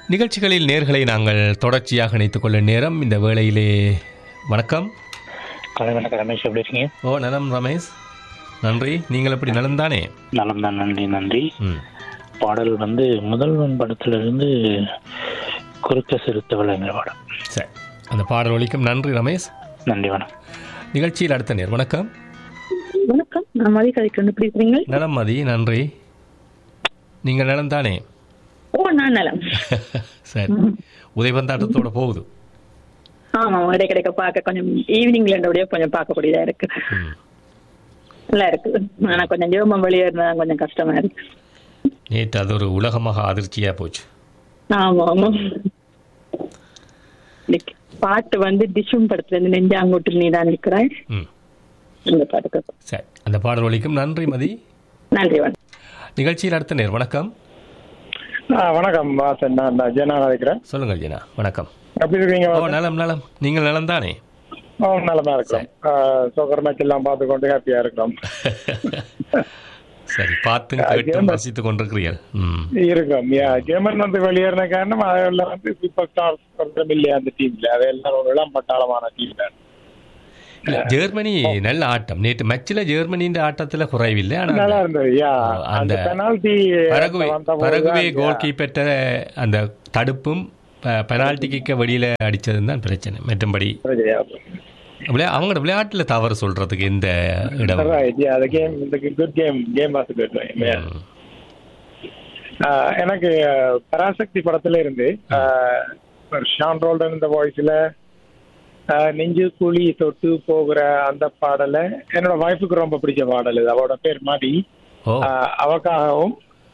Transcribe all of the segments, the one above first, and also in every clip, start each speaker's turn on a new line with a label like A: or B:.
A: நிகழ்ச்சிகளில் நேர்களை நாங்கள் தொடர்ச்சியாக இணைத்துக் கொள்ளும் நேரம் இந்த வேளையிலே வணக்கம்
B: காலை வணக்கம் ரமேஷ் எப்படி இருக்கீங்க
A: ஓ நலம் ரமேஷ் நன்றி நீங்கள் எப்படி நலம் தானே
B: நலம் தான் நன்றி நன்றி
A: ம்
B: பாடல் வந்து முதல்வன் படத்துல இருந்து குறுக்க சிறுத்தவளைங்கிற பாடம்
A: சரி அந்த பாடல் ஒலிக்கும் நன்றி ரமேஷ்
B: நன்றி வணக்கம்
A: நிகழ்ச்சியில் அடுத்த நேர் வணக்கம்
C: வணக்கம் நான் மதி கதைக்கு எப்படி இருக்கிறீங்க
A: நலம் மதி நன்றி நீங்கள் நலம் தானே
C: ஓ நான் நலம்
A: சரி உதயபந்தாட்டத்தோட போகுது
C: ஆமா இடைக்கிடைக்க பார்க்க கொஞ்சம் ஈவினிங்ல இருந்தபடியே கொஞ்சம் பார்க்கக்கூடியதா இருக்கு
A: ம்.
C: நல்லா இருக்கு ஆனா கொஞ்சம் ஜீவமம் வெளியே இருந்தா கொஞ்சம் கஷ்டமா இருக்கு
A: நேற்று அது ஒரு உலகமாக அதிர்ச்சியாக போச்சு
C: ஆமா ஆமா இன்னைக்கு பாட்டு வந்து டிஷும் படத்துல இருந்து நெஞ்சாங்கோட்டில் நீ தான் நிற்கிறாய்
A: ம்
C: இந்த பாட்டுக்கு
A: சரி அந்த பாடல் ஒலிக்கும் நன்றி மதி
C: நன்றி வணக்கம்
A: நிகழ்ச்சியில் அடுத்த நேர் வணக்கம்
D: ஆ, வணக்கம் வாசன் நான் நான் ஜெனா இருக்கிறேன்
A: சொல்லுங்கள் ஜீனா வணக்கம்
D: எப்படி இருக்கீங்க
A: ஓ
D: வாசன்?
A: நலம் நலம் நீங்கள் நலம் தானே
D: ஓ நலமா இருக்கிறோம் சோக்கர் மேட்ச் எல்லாம் பார்த்து கொண்டு ஹாப்பியா இருக்கிறோம்
A: சரி பார்த்தும் கேட்டும் ரசித்துக் கொண்டிருக்கிறீர்கள் ம்
D: இருக்கோம் யா ஜெர்மன் வந்து வெளியேறின காரணம் அதெல்லாம் வந்து சூப்பர் ஸ்டார்ஸ் கொஞ்சம் இல்லையா அந்த டீம்ல அதெல்லாம் ஒரு இளம் பட்டாளமான டீம் தான்
A: இல்ல, ஜெர்மனி நல்ல ஆட்டம் நேற்று மேட்ச்ல ஜெர்மனியின் ஆட்டத்துல குறைவில்லை ஆனா
D: நல்லா
A: அந்த
D: இருந்தது யா
A: அந்த
D: அந்த பெனால்டி
A: பரகுவே பரகுவே கோல் கீப்பர்ட்ட அந்த தடுப்பும் பெனால்டி கிக்க வெளியில அடிச்சதும் தான் பிரச்சனை மற்றபடி விளையா அவங்களோட விளையாட்டுல தவறு சொல்றதுக்கு எந்த இடம் இல்லை.
D: Right yeah the game the good game game was a good game yeah.
A: ம்.
D: ஆஹ் எனக்கு ஆஹ், பராசக்தி படத்துல இருந்து ஆஹ், ஒரு ஷான் ரோல்டன் இந்த வாய்ஸ்ல நெஞ்சு குழி தொட்டு போகிற அந்த பாடலை என்னோட வைஃபுக்கு ரொம்ப பிடிச்ச பாடல் இது அவரோட பேர் மாடி
A: ஓ
D: ஆஹ், அவக்காகவும்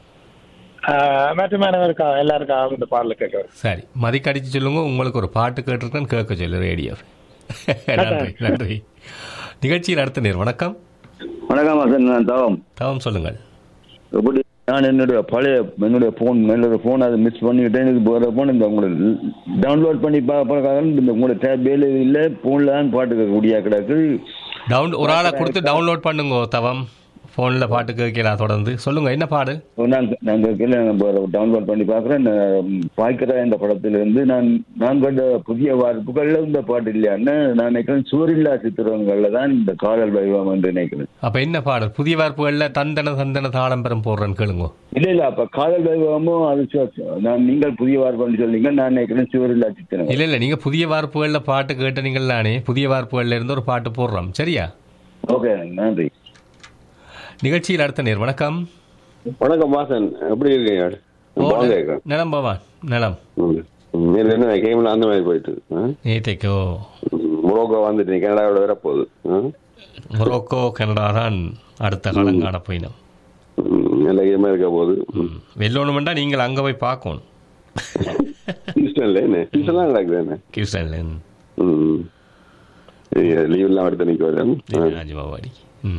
D: ஆஹ், மற்ற மாணவருக்காக எல்லாருக்காகவும் இந்த பாடலை கேட்க
A: சரி மதிக்கு அடிச்சு சொல்லுங்க உங்களுக்கு ஒரு பாட்டு கேட்டிருக்கேன்னு கேட்க சொல்லு ரேடியோ நன்றி நன்றி நிகழ்ச்சியில் அடுத்த நேர் வணக்கம்
E: வணக்கம் வாசன் நான் தவம்
A: தவம் சொல்லுங்கள்
E: எப்படி நான் என்னுடைய பழைய என்னுடைய ஃபோன் என்னோட ஃபோன் அதை மிஸ் பண்ணிக்கிட்டேன் எனக்கு போகிற ஃபோன் இந்த உங்களுக்கு டவுன்லோட் பண்ணி பார்க்கறதுக்காக இந்த உங்களோட டேப் வேலை இல்லை ஃபோனில் தான் பாட்டு கேட்கக்கூடிய கிடக்கு
A: டவுன் ஒரு ஆளை கொடுத்து டவுன்லோட் பண்ணுங்க தவம் ஃபோனில் பாட்டு கேட்கலாம் தொடர்ந்து சொல்லுங்க என்ன பாடு
E: நான் நான் கேட்கல டவுன்லோட் பண்ணி பார்க்குறேன் பாய்க்கிற இந்த படத்திலிருந்து நான் நான் கண்ட புதிய வார்ப்புகளில் இந்த பாட்டு இல்லையான்னு நான் நினைக்கிறேன் சூரில்லா சித்திரங்களில் தான் இந்த காதல் வைவம் என்று நினைக்கிறேன்
A: அப்ப என்ன பாடல் புதிய வார்ப்புகளில் தந்தன தந்தன தாளம்பரம் போடுறேன்னு கேளுங்க
E: இல்ல இல்ல அப்ப காதல் வைபவமும் அது சு- நான் நீங்கள் புதிய வார்ப்புன்னு சொல்றீங்க நான் நினைக்கிறேன் சிவரில்லா சித்திரம்
A: இல்ல இல்ல நீங்க புதிய வார்ப்புகளில் பாட்டு கேட்டனீங்கள் நானே புதிய வார்ப்புகளில் இருந்து ஒரு பாட்டு போடுறோம் சரியா
E: ஓகே நன்றி
A: நிகழ்ச்சியில் அடுத்த நேர் வணக்கம்
F: வணக்கம் வாசன் எப்படி இருக்கீங்க
A: ஓ,
F: பாங்க இருக்கேன்
A: நலம் பவான் நலம்
F: ம். ம், நேத்து என்ன கேம்ல அந்த மாதிரி போயிட்டு ஆ?
A: நேற்றைக்கோ
F: ம், மொரோக்கோ வந்துட்டு கனடாவோட வர போகுது ஆ?
A: மொரோக்கோ கனடா தான் அடுத்த காலம் காண போயினோம்
F: ம், நல்ல கேமா இருக்க போகுது
A: ம். வெல்லணுமெண்டா நீங்கள் அங்க போய் பார்க்கணும்
F: ஹியூஸ்டன்ல என்ன ஹியூஸ்டன்லாம் நடக்குது என்ன
A: கியூஸ்டன்ல
F: ம் லீவ்லாம் எடுத்து நிக்க வரேன்
A: ராஜபாவாடி ம்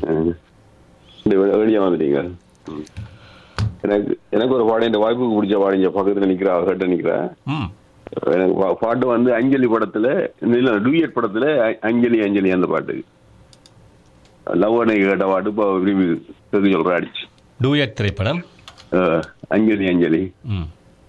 F: வெளியே வந்துட்டீங்க ம். எனக்கு எனக்கு ஒரு பாடம் இந்த வாய்ப்புக்கு பிடிச்ச பாடம் இங்க பக்கத்துல நிக்கிறா கேட்ட நிக்கிறா
A: ம்
F: எனக்கு பா- பாட்டு வந்து அஞ்சலி படத்துல இல்ல டூயட் படத்துல அ- அஞ்சலி அஞ்சலி அந்த பாட்டு லவ் அன்னைக்கு கேட்ட பாட்டு இப்போ விரும்பி கேட்க சொல்ற அடிச்சு
A: டூயட் திரைப்படம்
F: அஹ், அஞ்சலி அஞ்சலி
A: ம்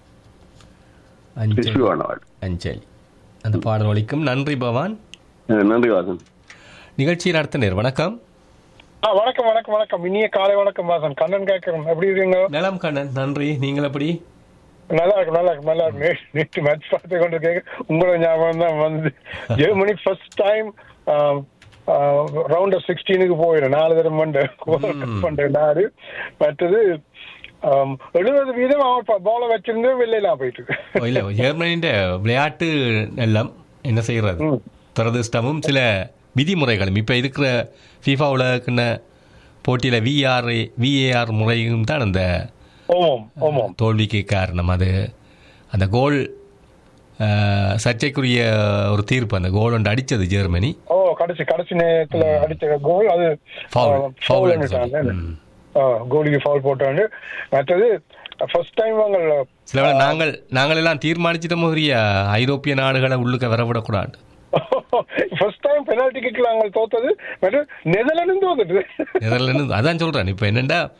A: அஞ்சலி
F: கிறிஸ்துவான பாட்டு
A: அஞ்சலி அந்த பாடல் ஒலிக்கும் நன்றி பவான்
F: அஹ், நன்றி வாசன்
A: நிகழ்ச்சியில் அடுத்த நேர் வணக்கம்
D: ஆ வணக்கம் வணக்கம் வணக்கம் இனிய காலை வணக்கம் வாசன் கண்ணன் கேட்கிறோம் எப்படி இருக்கீங்க
A: நலம் கண்ணன் நன்றி நீங்கள் எப்படி
D: நல்லா இருக்கு நல்லா இருக்கு நல்லா இருக்கு நே- நேற்று மேட்ச் பார்த்து கொண்டு கேட்க உங்களோட ஞாபகம் தான் வந்து Germany first time round of சிக்ஸ்டீனுக்கு போயிடும் நாலு தரம் மண்டு பண்ற நாடு மற்றது ஆம், எழுபது வீதம் அவன் பால வச்சிருந்து வெளியிலாம் போயிட்டு
A: ஓ, இல்ல ஜெர்மனியின் விளையாட்டு எல்லாம் என்ன செய்யறது
D: ம்.
A: துரதிர்ஷ்டமும் சில விதிமுறைகளும் இப்ப இருக்கிற FIFA உலகக்கிண்ண போட்டியில விஆர் விஏஆர் முறையும் தான் அந்த
D: ஓமாம் ஓமாம்
A: தோல்விக்கு காரணம் அது அந்த கோல் அஹ், சர்ச்சைக்குரிய ஒரு தீர்ப்பு அந்த கோல் ஒன்று அடிச்சது ஜெர்மனி
D: ஓ கடைசி கடைசி நேரத்துல அடிச்ச கோல் அது
A: ஃபவுல்
D: ஆ,
A: ஃபவுல்
D: foul ன்னுட்டாங்க.
A: ம்.
D: ஆ, கோலிக்கு ஃபவுல் போட்டாங்க மற்றது ஃபர்ஸ்ட் டைம் அவங்க
A: சில வேளை நாங்கள் நாங்கள் எல்லாம் தீர்மானிச்சிட்ட மாதிரி ஐரோப்பிய நாடுகளை உள்ளுக்க வரவிடக்கூடாது
D: ஃபர்ஸ்ட் டைம் பெனால்டி கிக்ல அவங்க தோத்தது மற்ற நெதர்லாந்து தோத்துட்டு
A: நெதர்லாந்து அதான் சொல்றேன் இப்போ என்னண்டா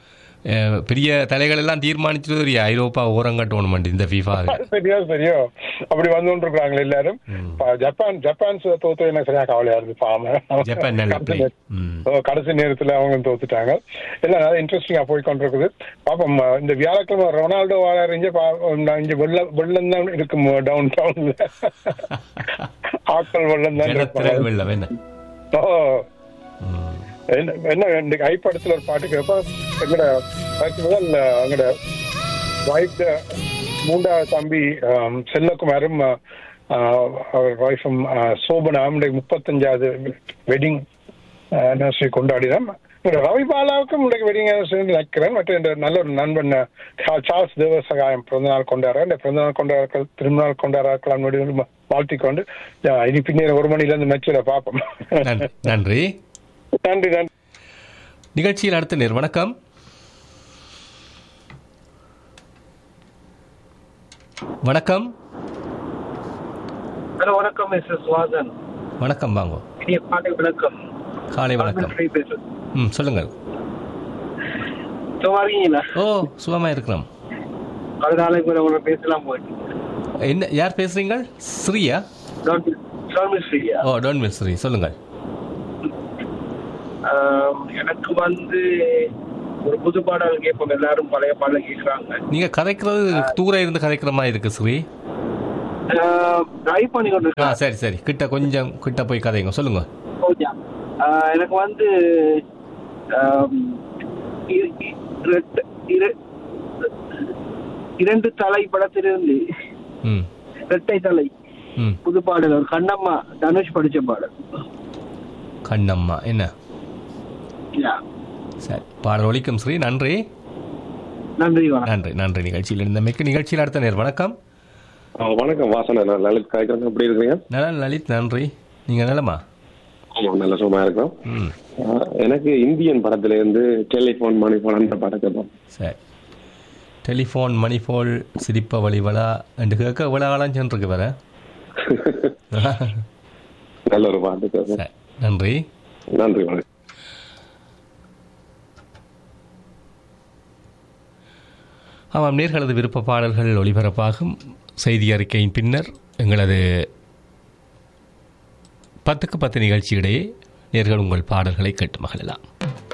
A: அஹ், பெரிய தலைகள் எல்லாம் தீர்மானிச்சது ஒரு ஐரோப்பா ஓரங்க டோர்னமெண்ட் இந்த ஃபீஃபா
D: சரியா சரியோ அப்படி வந்து கொண்டிருக்கிறாங்க எல்லாரும் ப- ஜப்பான் ஜப்பான் சு- தோத்து எனக்கு சரியா கவலையா இருக்கு பாம
A: ஜப்பான் நல்ல play. ம்.
D: கடைசி நேரத்துல அவங்க தோத்துட்டாங்க எல்லாம் நல்லா இன்ட்ரெஸ்டிங்கா போய் கொண்டிருக்குது பாப்போம் அஹ் இந்த வியாழக்கிழமை ரொனால்டோ வாழ இங்க பா- நான் இங்க வெள்ள வெள்ளம் தான் இருக்கும் டவுன் டவுன்ல ஆட்கள் வெள்ளம் தான்
A: ஜனத்திரள்
D: இருப்பாங்க.
A: வெள்ளம் என்ன
D: ஓ
A: ம்.
D: என்ன என்ன இந்த ஐப்படத்துல ஒரு பாட்டு கேட்பா எங்கட first முதல் எங்கட வைஃப் மூன்றாவது தம்பி ஆம், செல்லகுமாரும் ஆ, ஆ, அவர் வைஃபும் சோபனாம் முப்பத்தஞ்சாவது வெட்டிங் anniversary கொண்டாடினோம் எங்கட ரவி பாலாவுக்கும் இன்றைக்கு வெட்டிங் anniversary நினைக்கிறேன் மற்ற இந்த நல்ல ஒரு நண்பன் சா- சார்ல்ஸ் தேவசகாயம் பிறந்தநாள் கொண்டாடுற இந்த பிறந்தநாள் கொண்டாடுறார்கள் திருநாள் கொண்டாடுறார்கள் வாழ்த்திக் கொண்டு ஆ, இனி பின்னேற ஒரு மணில இருந்து மெச்சில பார்ப்போம்
A: நன்றி நன்றி
D: நன்றி நன்றி
A: நிகழ்ச்சியில் அடுத்த நேர் வணக்கம் வணக்கம்
G: ஹலோ வணக்கம் மிஸ்டர் சுவாசன்
A: வணக்கம் வாங்கோ
G: இனிய காலை வணக்கம்
A: காலை வணக்கம்
G: ஃப்ரீ பேசுறேன்
A: ம் சொல்லுங்கள்
G: சும்மா இருக்கீங்களா
A: ஓ சுகமாக இருக்கிறோம்
G: அது நாளைக்கு கூட உங்களை பேசலாம் போயிட்டு
A: என்ன யார் பேசுறீங்க Sriya
G: Sriya
A: oh don't miss Sri சொல்லுங்கள்
G: எனக்கு வந்து ஒரு புது பாடல் கேட்போம் எல்லாரும் பழைய பாடல் கேட்கறாங்க
A: நீங்கள் கதைக்கிறது தூரம் இருந்து கதைக்கிற மாதிரி இருக்கு ஸ்ரீ
G: ட்ரை பண்ணி கொண்டு
A: ஆ
G: இருக்கேன்
A: சரி சரி கிட்ட கொஞ்சம் கிட்ட போய் கதைங்க சொல்லுங்க
G: கொஞ்சம். ஆஹ் எனக்கு வந்து ஆம், இ- இ- ரெண்டு- இர- இரண்டு தலை படத்திலிருந்து
A: ம்
G: இரட்டை தலை
A: ம்
G: புது பாடல் ஒரு கண்ணம்மா தனுஷ் படிச்ச பாடல்
A: கண்ணம்மா என்ன
G: Yeah.
A: சரி பாடல் ஒலிக்கும் ஸ்ரீ நன்றி
G: நன்றி வணக்கம்
A: நன்றி நன்றி நிகழ்ச்சியில் இருந்த மிக்க நிகழ்ச்சியில் அடுத்த நேர் வணக்கம்
F: ஆ, வணக்கம் வாசன நான் லலித் காய்க்கிறேன் எப்படி இருக்கிறீங்க
A: நலன் லலித் நன்றி நீங்கள் நலமா
F: ஆமா நல்ல சுகமா இருக்கிறோம்
A: ம்
F: ஆ, எனக்கு இந்தியன் படத்துல இருந்து டெலிபோன் மணிபோன் அந்த படத்தை தான்
A: சரி டெலிஃபோன் மணிஃபோல் சிரிப்ப வழிவலா என்று கேட்க இவ்வளோ காலம் சென்றிருக்கு வேற
F: நல்ல ஒரு பாட்டு கேட்போம்.
A: சரி நன்றி
F: நன்றி வணக்கம்
A: ஆமாம் நேர்களது விருப்ப பாடல்கள் ஒளிபரப்பாகும் செய்தி அறிக்கையின் பின்னர் எங்களது பத்துக்கு பத்து நிகழ்ச்சியிடையே நேர்கள் உங்கள் பாடல்களை கேட்டு மகிழலாம்